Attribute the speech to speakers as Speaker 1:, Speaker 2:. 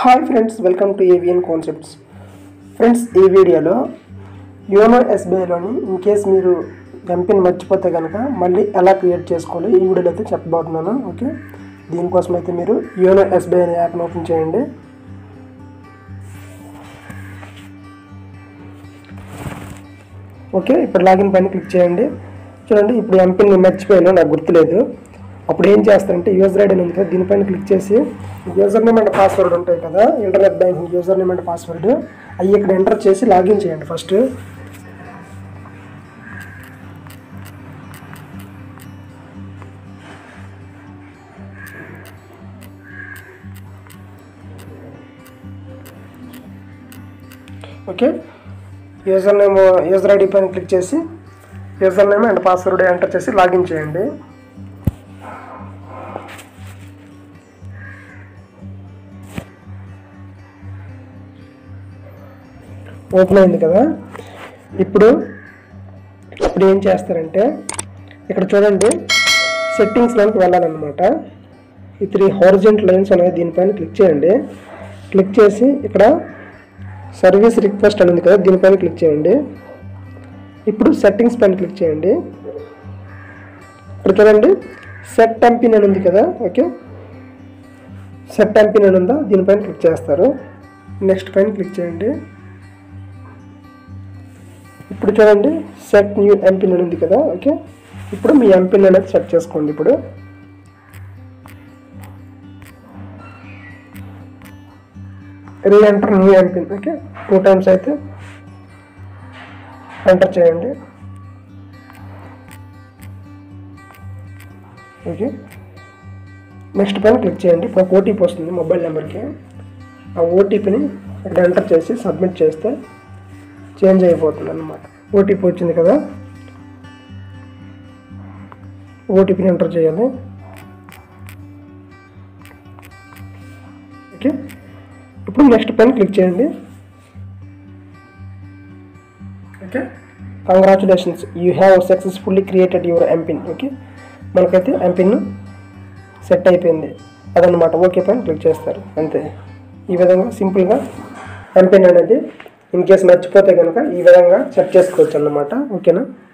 Speaker 1: hi friends welcome to AVN concepts friends ఈ వీడియోలో YONO ఎస్బీఐలోని ఇన్ కేస్ మీరు ఎంపిన్ మర్చిపోతే కనుక మళ్ళీ ఎలా క్రియేట్ చేసుకోవాలి ఈ వీడియోలో అయితే చెప్పబోతున్నాను ఓకే దీనికోసం అయితే మీరు యోనో ఎస్బీఐ అనే యాప్ని ఓపెన్ చేయండి ఓకే ఇప్పుడు లాగిన్ పైన క్లిక్ చేయండి చూడండి ఇప్పుడు ఎంపిన్ మర్చిపోయాను నాకు గుర్తులేదు అప్పుడు ఏం చేస్తారంటే యూజర్ ఐడి ఉంది కదా దీనిపైన క్లిక్ చేసి యూజర్ నేమ్ అండ్ పాస్వర్డ్ ఉంటాయి కదా internet banking user name and password అవి ఇక్కడ ఎంటర్ చేసి లాగిన్ చేయండి first okay user name user ID పైన క్లిక్ చేసి user name and password enter చేసి లాగిన్ చేయండి ఓపెన్ అయింది కదా ఇప్పుడు ఇప్పుడు ఏం చేస్తారంటే ఇక్కడ చూడండి సెట్టింగ్స్లోకి వెళ్ళాలన్నమాట ఈ త్రీ హారిజెంట్ లైన్స్ ఉన్నాయి దీనిపైన క్లిక్ చేయండి క్లిక్ చేసి ఇక్కడ సర్వీస్ రిక్వెస్ట్ అని ఉంది కదా దీనిపైన క్లిక్ చేయండి ఇప్పుడు సెట్టింగ్స్ పైన క్లిక్ చేయండి ఇప్పుడు చూడండి సెట్ టంపిన్ అని ఉంది కదా ఓకే సెట్ టంపిన్ అని ఉందా దీనిపైన క్లిక్ చేస్తారు నెక్స్ట్ పైన క్లిక్ చేయండి ఇప్పుడు చూడండి సెట్ న్యూ ఎంపిన్ అని ఉంది కదా ఓకే ఇప్పుడు మీ ఎంపిన్ అనేది సెట్ చేసుకోండి ఇప్పుడు re enter new MPIN okay two times అయితే ఎంటర్ చేయండి ఓకే నెక్స్ట్ పైన క్లిక్ చేయండి ఇప్పుడు ఒక ఓటీపీ వస్తుంది మొబైల్ నెంబర్కి ఆ ఓటీపీని ఇక్కడ ఎంటర్ చేసి సబ్మిట్ చేస్తే చేంజ్ అయిపోతుంది అన్నమాట ఓటీపీ వచ్చింది కదా ఓటీపీని ఎంటర్ చేయాలి ఓకే ఇప్పుడు నెక్స్ట్ పైన క్లిక్ చేయండి okay congratulations you have successfully created your MPIN okay మనకైతే ఎంపిన్ సెట్ అయిపోయింది అదనమాట ఓకే పైన క్లిక్ చేస్తారు అంతే ఈ విధంగా సింపుల్గా ఎంపిన్ అనేది ఇన్ కేస్ మర్చిపోతే కనుక ఈ విధంగా సెట్ చేసుకోవచ్చు అన్నమాట ఓకేనా